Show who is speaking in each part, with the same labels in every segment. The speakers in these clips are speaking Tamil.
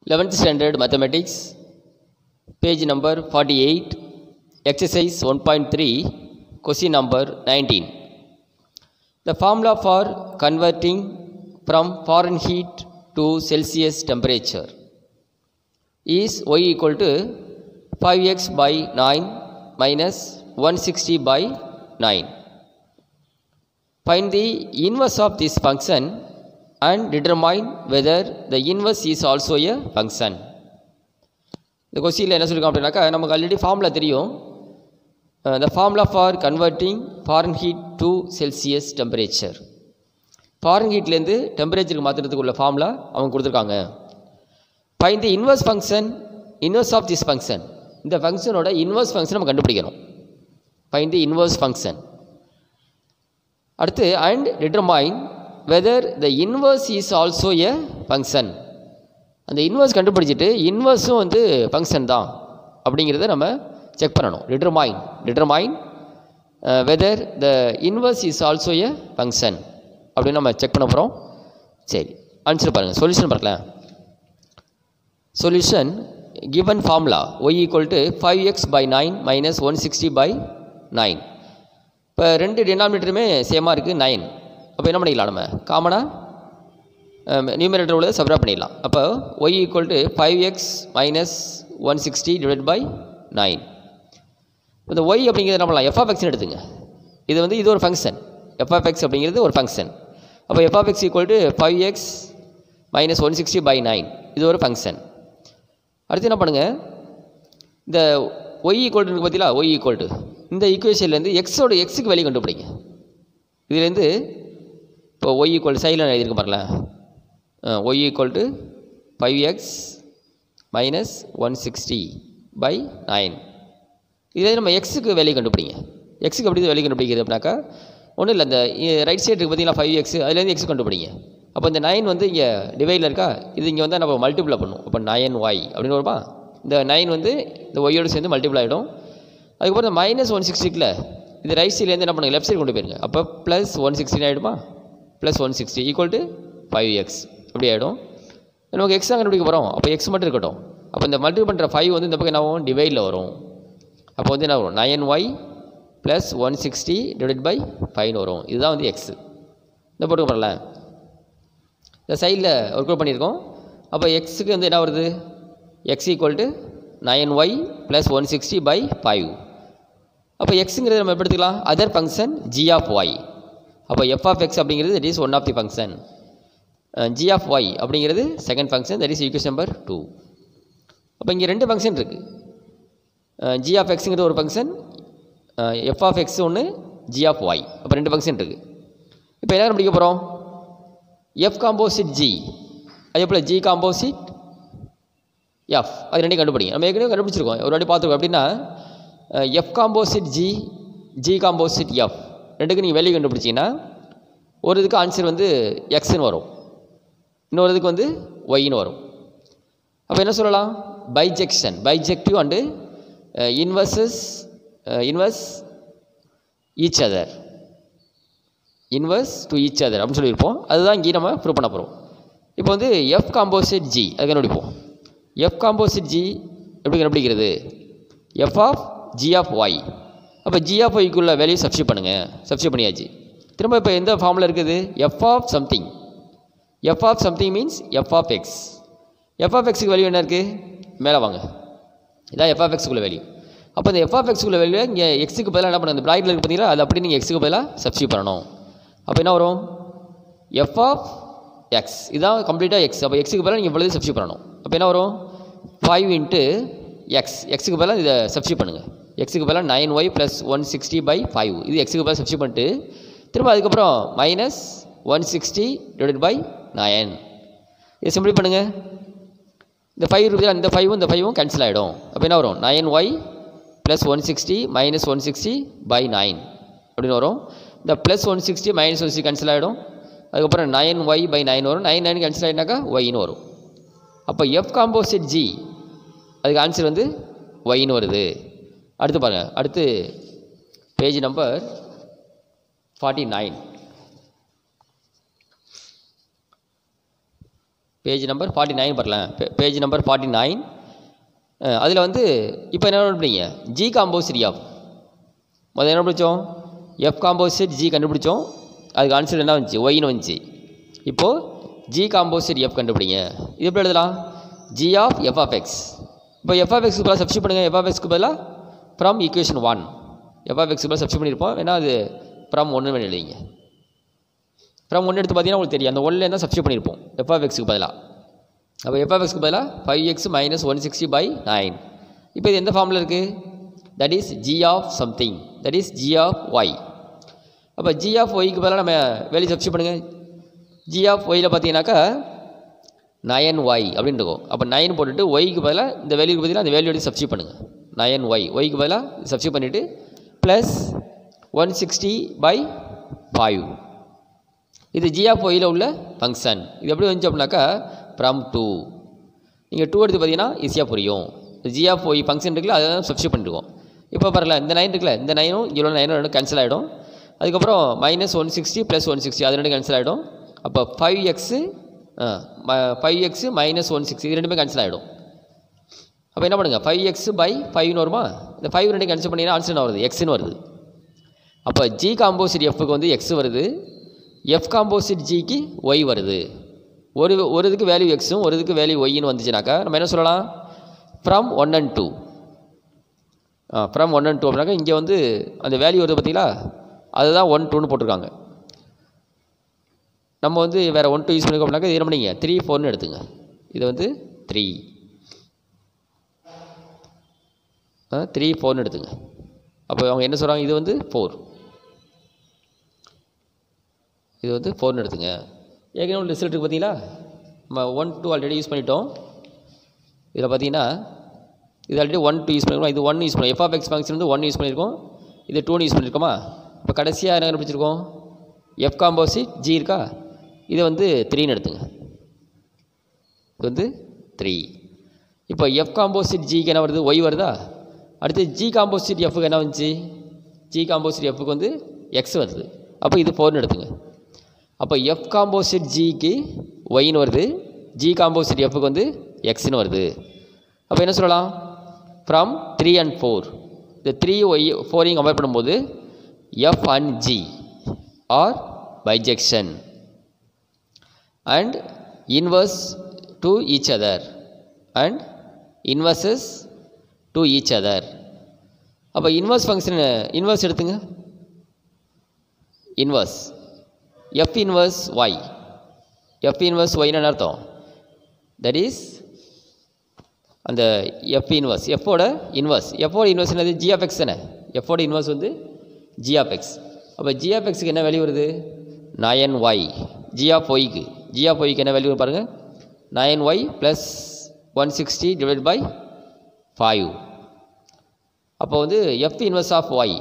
Speaker 1: 11th standard mathematics page number 48 exercise 1.3 question number 19 the formula for converting from fahrenheit to celsius temperature is y equal to 5x by 9 minus 160 by 9 find the inverse of this function and determine whether the inverse is also a function இந்த கொஸ்டினில் என்ன சொல்லியிருக்கோம் அப்படின்னாக்கா நமக்கு ஆல்ரெடி ஃபார்முலா தெரியும் the formula for converting Fahrenheit to Celsius temperature ஃபாரின் ஹீட்லேருந்து டெம்பரேச்சருக்கு மாற்றுறதுக்கு உள்ள ஃபார்முலா அவங்க கொடுத்துருக்காங்க find the inverse function inverse of this function இந்த ஃபங்க்ஷனோட இன்வர்ஸ் ஃபங்க்ஷன் நம்ம கண்டுபிடிக்கணும் ஃபைன் தி இன்வர்ஸ் ஃபங்க்ஷன் அடுத்து and determine whether the inverse is also a function அந்த இன்வர்ஸ் கண்டுபிடிச்சிட்டு இன்வர்ஸும் வந்து ஃபங்க்ஷன் தான் அப்படிங்கிறத நம்ம செக் பண்ணணும் determine determine whether the inverse is also a function அப்படின்னு நம்ம செக் பண்ண போகிறோம் சரி ஆன்சர் பாருங்கள் சொல்யூஷன் பார்க்கலாம் solution given formula y equal to five x by nine minus one sixty by nine இப்போ ரெண்டு டினாமினேட்டருமே சேமாக இருக்குது நைன் அப்போ என்ன பண்ணிக்கலாம் நம்ம காமனாக நியூமினேட்டர் உள்ளதை சப்ராக்ட் பண்ணிடலாம் அப்போ y equal to five x minus one sixty divide by nine இந்த ஒய் அப்படிங்கிறது நம்மளாம் எஃப்ஆஃப்எக்ஸ்னு எடுத்துங்க இது வந்து இது ஒரு ஃபங்க்ஷன் எஃப்ஆஃப்எக்ஸ் அப்படிங்கிறது ஒரு ஃபங்க்ஷன் அப்போ f of x equal to five x minus one sixty by nine இது ஒரு ஃபங்க்ஷன் அடுத்து என்ன பண்ணுங்கள் இந்த ஒய் ஈக்குவல் டு பார்த்தீங்களா ஒய் ஈக்குவல் டு இந்த ஈக்குவேஷன்லேருந்து எக்ஸோட எக்ஸுக்கு வெளியே கண்டுபிடிங்க இதுலேருந்து இப்போ ஒய் ஈக்குவல் சைடில் எழுதியிருக்க பாருங்களேன் y equal to five x minus one sixty by nine இதே நம்ம எக்ஸுக்கு வெளியே கண்டுபிடிங்க எக்ஸுக்கு எப்படி வெளியே கண்டுபிடிக்கிறது அப்படின்னாக்கா ஒன்றும் இல்லை இந்த ரைட் சைடு பார்த்தீங்கன்னா ஃபைவ் எக்ஸ் அதுலேருந்து எக்ஸ் கண்டுபிடிங்க அப்போ இந்த நைன் வந்து இங்கே டிவைடில் இருக்கா இது இங்கே வந்து நம்ம மல்டிப்ளை பண்ணும் அப்போ நயன் ஒய் அப்படின்னு வருமா இந்த நைன் வந்து இந்த ஒய்யோடு சேர்ந்து மல்டிப்ளை ஆகிடும் அதுக்கப்புறம் இந்த மைனஸ் ஒன் சிக்ஸ்டிக்கில் இது ரைட் சைட்லேருந்து என்ன பண்ணுங்க லெஃப்ட் சைடு கொண்டு போயிருங்க அப்போ ப்ளஸ் ஒன் சிக்ஸ்டின் ஆகிடுமா plus one sixty equal to five x அப்படி ஆகிடும் நமக்கு எக்ஸ் தான் கண்டுபிடிக்க போகிறோம் அப்போ எக்ஸ் மட்டும் இருக்கட்டும் அப்போ இந்த மல்டிபிள் பண்ணுற ஃபைவ் வந்து இந்த பக்கம் என்ன ஆகும் டிவைடில் வரும் அப்போ வந்து என்ன வரும் nine y plus one sixty divide by five வரும் இதுதான் வந்து எக்ஸு இந்த போட்டு பண்ணல இந்த சைடில் ஒர்க் அவுட் பண்ணியிருக்கோம் அப்போ எக்ஸுக்கு வந்து என்ன வருது x equal to nine y plus one sixty by five அப்போ எக்ஸுங்கிறது நம்ம எப்படி எடுத்துக்கலாம் other function g of y அப்போ எஃப் ஆஃப் எக்ஸ் அப்படிங்கிறது that is one of the function g of y அப்படிங்கிறது second function that is equation number two அப்போ இங்கே ரெண்டு ஃபங்க்ஷன் இருக்குது ஜி ஆஃப் எக்ஸுங்கிறது ஒரு ஃபங்க்ஷன் எஃப் ஆஃப் எக்ஸ் ஒன்று ஜி ஆஃப் ஒய் அப்போ ரெண்டு ஃபங்க்ஷன் இருக்குது இப்போ என்ன கண்டுபிடிக்க போகிறோம் எஃப் காம்போசிட் ஜி அதே போல் ஜி காம்போசிட் எஃப் அது ரெண்டையும் கண்டுபிடிங்க நம்ம ஏற்கனவே கண்டுபிடிச்சிருக்கோம் ஒரு வாட்டி பார்த்துருக்கோம் அப்படின்னா f composite g g composite f ரெண்டுக்கு நீங்கள் வெளியே கண்டுபிடிச்சிங்கன்னா ஒரு இதுக்கு ஆன்சர் வந்து எக்ஸ்னு வரும் இன்னொரு இதுக்கு வந்து ஒய்னு வரும் அப்போ என்ன சொல்லலாம் bijection bijective and inverses inverse each other inverse to each other அப்படின்னு சொல்லியிருப்போம் அதுதான் இங்கே நம்ம ப்ரூவ் பண்ண போகிறோம் இப்போ வந்து எஃப் காம்போசிட் ஜி அது கண்டுபிடிப்போம் எஃப் காம்போசிட் ஜி எப்படி கண்டுபிடிக்கிறது f of g of y அப்போ ஜி ஆஃப் ஒய்க்குள்ள வேல்யூ சப்ஸ்டியூட் பண்ணுங்கள் சப்ஸ்டியூட் பண்ணியாச்சு திரும்ப இப்போ எந்த ஃபார்மில் இருக்குது f of something f of something means f of x f of எக்ஸுக்கு வேல்யூ என்ன இருக்குது மேலே வாங்க இதான் எஃப் ஆஃப் எக்ஸுக்குள்ள வேல்யூ அப்போ இந்த எஃப் ஆஃப் எக்ஸுக்குள்ள வேல்யூ இங்கே எக்ஸுக்கு பதிலாக என்ன பண்ணணும் இந்த ப்ராக்கெட்டில் இருக்குது பார்த்தீங்களா அது அப்படி நீங்கள் எக்ஸுக்கு பதிலாக சப்ஸ்டியூட் பண்ணணும் அப்போ என்ன வரும் எஃப் ஆஃப் எக்ஸ் இதான் கம்ப்ளீட்டாக எக்ஸ் அப்போ எக்ஸுக்கு பதிலாக நீங்கள் இவ்வளோ சப்ஸ்டியூட் பண்ணணும் அப்போ என்ன வரும் ஃபைவ் இன்ட்டு எக்ஸ் எக்ஸுக்கு பதிலாக இதை சப்ஸ்டியூட் பண்ணுங்கள் எக்ஸுக்கு பதிலாக nine y plus one sixty by five இது எக்ஸுக்கு பதிலாக சப்ஸ்டியூட் பண்ணிட்டு திரும்ப அதுக்கப்புறம் minus one sixty divide by nine இதை சிம்பிளி பண்ணுங்கள் இந்த ஃபைவ் இருக்குது இந்த ஃபைவும் இந்த ஃபைவும் கேன்சல் ஆகிடும் அப்போ என்ன வரும் nine y plus one sixty minus one sixty by nine அப்படின்னு வரும் இந்த plus one sixty minus one sixty cancel ஆகிடும் அதுக்கப்புறம் நைன் ஒய் பை நைன் வரும் நைன் நைன் கேன்சல் ஆகினாக்கா ஒய்னு வரும் அப்போ எஃப் காம்போசிட் ஜி அதுக்கு ஆன்சர் வந்து ஒய்னு வருது அடுத்து பாருங்கள் அடுத்து page number forty nine page number forty nine வரலாம் பேஜ் நம்பர் ஃபார்ட்டி நைன் அதில் வந்து இப்போ என்ன பண்ணுறீங்க ஜி காம்போசிட் ஆஃப் முதல்ல என்ன பிடிச்சோம் எஃப் காம்போசிட் ஜி கண்டுபிடிச்சோம் அதுக்கு ஆன்சர் என்ன வந்துச்சு ஒய்னு வந்துச்சு இப்போது ஜி காம்போசிட் எஃப் கண்டுபிடிங்க இது எப்படி எழுதலாம் g of f of x இப்போ எஃப் ஆஃப் எக்ஸ்க்கு பதிலாக சப்ஸ்டியூட் பண்ணுங்கள் எஃப் ஆஃப் எக்ஸ்க்கு பதிலாக from equation one f of எக்ஸ்க்கு பதிலாக சப்ஸ்டியூட் பண்ணியிருப்போம் வேணா அது ஃப்ரம் ஒன்று வேணும் எழுதிங்க ஃப்ரம் ஒன்று எடுத்து பார்த்தீங்கன்னா உங்களுக்கு தெரியும் அந்த ஒன்றில் இருந்தால் சப்ஸ்டியூட் பண்ணியிருப்போம் எஃப் ஆஃப் எக்ஸ்க்கு பதிலாக அப்போ எஃப் ஆஃப் எக்ஸ்க்கு பதிலாக five x minus one sixty by nine இப்போ இது எந்த ஃபார்மில் இருக்குது that is g of something that is g of y அப்போ ஜி ஆஃப் ஒய்க்கு பதிலாக நம்ம வேல்யூ சப்ஸ்டியூட் பண்ணுங்கள் ஜி ஆஃப் ஒயில் பார்த்தீங்கன்னாக்கா நயன் ஒய் அப்படின்னு இருக்கும் அப்போ நைன் போட்டுட்டு ஒய்க்கு பதிலாக இந்த வேல்யூக்கு பதிலாக அந்த வேல்யூ எடுத்து சப்ஸ்டியூட் பண்ணுங்கள் நயன் ஒய் ஒய்க்கு பதிலாக சப்ஸ்டியூட் பண்ணிவிட்டு plus one sixty by five இது ஜி ஆஃப் ஒயில் உள்ள ஃபங்க்ஷன் இது எப்படி வந்துச்சு அப்படின்னாக்கா ஃப்ரம் டூ நீங்கள் டூ எடுத்து பார்த்தீங்கன்னா ஈஸியாக புரியும் ஜி ஆஃப் ஒய் ஃபங்க்ஷன் இருக்குல்ல அதை தான் சப்ஸ்டியூட் பண்ணிருக்கோம் இப்போ பாருங்களா இந்த நைன் இருக்குல்ல இந்த நைனும் இவ்வளோ நைனும் ரெண்டும் கேன்சல் ஆகிடும் அதுக்கப்புறம் minus one sixty plus one sixty அது ரெண்டும் கேன்சல் ஆகிடும் அப்போ five x five x minus one sixty இது ரெண்டுமே கேன்சல் ஆகிடும் அப்போ என்ன பண்ணுங்கள் ஃபைவ் எக்ஸ் பை ஃபைவ்னு வருமா இந்த ஃபைவ் ரெண்டு கேன்சல் பண்ணிங்கன்னா ஆன்சர் என்ன வருது எக்ஸ்னு வருது அப்போ ஜி காம்போசிட் எஃப்க்கு வந்து எக்ஸ் வருது எஃப் காம்போசிட் ஜிக்கு ஒய் வருது ஒரு ஒரு இதுக்கு வேல்யூ எக்ஸும் ஒரு இதுக்கு வேல்யூ ஒய்னு வந்துச்சுனாக்கா நம்ம என்ன சொல்லலாம் from one and two from one and two அப்படின்னாக்கா இங்கே வந்து அந்த வேல்யூ வருது பார்த்தீங்களா அதுதான் ஒன் டூன்னு போட்டிருக்காங்க நம்ம வந்து வேறு ஒன் டூ யூஸ் பண்ணிக்கோ அப்படின்னாக்கா இது என்ன பண்ணீங்க த்ரீ ஃபோர்னு எடுத்துங்க இது வந்து த்ரீ த்ரீ ஃபோர்னு எடுத்துங்க அப்போ அவங்க என்ன சொல்கிறாங்க இது வந்து ஃபோர் இது வந்து ஃபோர்னு எடுத்துங்க ஏற்கனவே உள்ள ரிசல்ட்டுக்கு பார்த்தீங்களா நம்ம ஒன் டூ ஆல்ரெடி யூஸ் பண்ணிட்டோம் இதில் பார்த்தீங்கன்னா இது ஆல்ரெடி ஒன் டூ யூஸ் பண்ணியிருக்கோம் இது ஒன் யூஸ் பண்ணி எஃப் ஆஃப் எக்ஸ் ஃபங்க்ஷன் வந்து ஒன் யூஸ் பண்ணியிருக்கோம் இது டூன்னு யூஸ் பண்ணியிருக்கோமா இப்போ கடைசியாக என்ன கண்டுபிடிச்சிருக்கோம் எஃப் காம்போசிட் ஜி இருக்கா இதை வந்து த்ரீன்னு எடுத்துங்க இது வந்து த்ரீ இப்போ எஃப் காம்போசிட் ஜிக்கு என்ன வருது ஒய் வருதா அடுத்து ஜி காம்போசிட் எஃப்க்கு என்ன வந்துச்சு ஜி காம்போசிட் எஃப்க்கு வந்து எக்ஸ் வருது அப்போ இது ஃபோர்னு எடுத்துங்க அப்போ எஃப் காம்போசிட் ஜிக்கு ஒய்னு வருது ஜி காம்போசிட் எஃப்க்கு வந்து எக்ஸ்னு வருது அப்போ என்ன சொல்லலாம் ஃப்ரம் த்ரீ அண்ட் ஃபோர் இந்த த்ரீ ஒய் ஃபோரையும் கம்பேர் பண்ணும்போது f and g are bijection and inverse to each other and inverses to each other அப்போ இன்வர்ஸ் ஃபங்க்ஷன் இன்வர்ஸ் எடுத்துங்க inverse f inverse y f inverse ஒய்னு அர்த்தம் தட் இஸ் அந்த எஃப் இன்வர்ஸ் எஃபோட இன்வர்ஸ் எஃபோட இன்வர்ஸ் என்னது ஜி ஆஃப் எக்ஸ் தானே எஃபோட இன்வர்ஸ் வந்து ஜி ஆஃப் எக்ஸ் அப்போ ஜி ஆஃப் எக்ஸுக்கு என்ன வேல்யூ வருது நயன் ஒய் ஜி ஆஃப் ஒய்க்கு ஜி ஆஃப் ஒய்க்கு என்ன வேல்யூ பாருங்கள் nine y plus one sixty divide by five அப்போ வந்து எஃப் இன்வர்ஸ் ஆஃப் ஒய்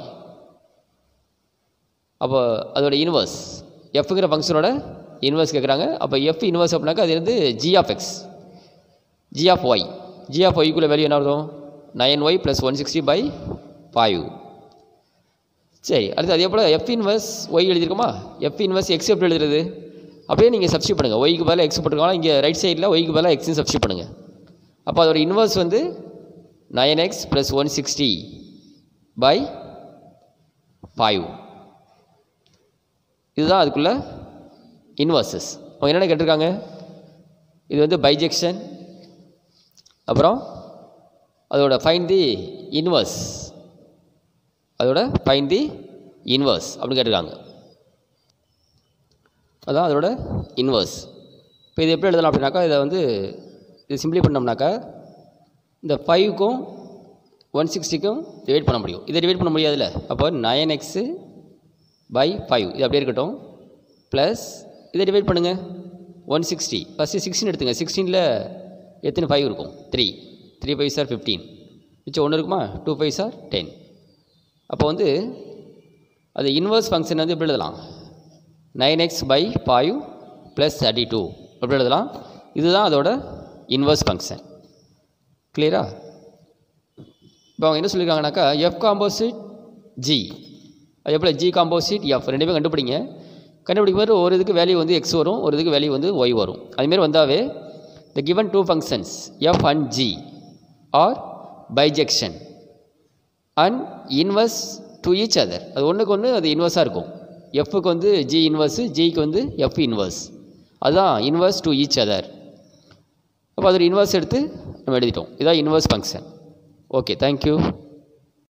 Speaker 1: அப்போ அதோட இன்வர்ஸ் எஃப்ங்கிற ஃபங்க்ஷனோட இன்வர்ஸ் கேட்குறாங்க அப்போ எஃப் இன்வர்ஸ் அப்படின்னாக்கா அது வந்து g of x g of y g of ஒய்க்குள்ள வேல்யூ என்ன வரும் nine y plus one sixty by five சரி அடுத்து அதே போல் எஃப் இன்வர்ஸ் ஒய் எழுதியிருக்கோமா எஃப் இன்வர்ஸ் எக்ஸ் எப்படி எழுதுறது அப்படியே நீங்கள் சப்ஸ்டியூட் பண்ணுங்கள் ஒய்க்கு பதிலாக எக்ஸ் போட்டுருக்காங்க இங்கே ரைட் சைடில் ஒய்க்கு பதிலாக எக்ஸ்னு சப்ஸ்டியூட் பண்ணுங்கள் அப்போ அதோட இன்வர்ஸ் வந்து nine x plus one sixty by five இதுதான் அதுக்குள்ள இன்வர்சஸ் அவங்க என்னென்ன கேட்டிருக்காங்க இது வந்து பைஜெக்ஷன் அப்புறம் அதோட ஃபைன் தி இன்வர்ஸ் அதோட ஃபைன் தி இன்வர்ஸ் அப்படின்னு கேட்டிருக்காங்க அதான் அதோட இன்வர்ஸ் இப்போ இது எப்படி எழுதலாம் அப்படின்னாக்கா இதை வந்து இது சிம்பிளி பண்ணோம்னாக்கா இந்த ஃபைவுக்கும் ஒன் சிக்ஸ்டிக்கும் டிவைட் பண்ண முடியும் இதை டிவைட் பண்ண முடியாதுல்ல அப்போ நயன் எக்ஸு பை ஃபைவ் இது அப்படியே இருக்கட்டும் ப்ளஸ் இதை டிவைட் பண்ணுங்கள் ஒன் சிக்ஸ்டி ஃபஸ்ட்டு சிக்ஸ்டின் எடுத்துங்க சிக்ஸ்டீனில் எத்தனை ஃபைவ் இருக்கும் three three five sir fifteen மிச்சம் ஒன்று இருக்குமா டூ ஃபைவ் சார் டென் அப்போ வந்து அது இன்வர்ஸ் ஃபங்க்ஷன் வந்து எப்படி எழுதலாம் nine x by five plus thirty two எப்படி எழுதலாம் இதுதான் அதோட இன்வர்ஸ் ஃபங்க்ஷன் கிளியரா இப்போ அவங்க என்ன சொல்லியிருக்காங்கனாக்கா எஃப் காம்போசிட் ஜி அது எப்படி ஜி காம்போசிட் எஃப் ரெண்டுமே கண்டுபிடிங்க கண்டுபிடிக்கும் போது ஒரு இதுக்கு வேல்யூ வந்து எக்ஸ் வரும் ஒரு இதுக்கு வேல்யூ வந்து ஒய் வரும் அதுமாரி வந்தாவே the given two functions f and g are bijection and inverse to each other அது ஒன்றுக்கு ஒன்று அது இன்வர்ஸாக இருக்கும் எஃப்க்கு வந்து ஜி இன்வர்ஸு ஜிக்கு வந்து எஃப் இன்வர்ஸ் அதுதான் இன்வர்ஸ் டு ஈச் அதர் அப்போ அதோட இன்வர்ஸ் எடுத்து நம்ம எழுதிட்டோம் இதான் இன்வர்ஸ் ஃபங்க்ஷன் ஓகே தேங்க்யூ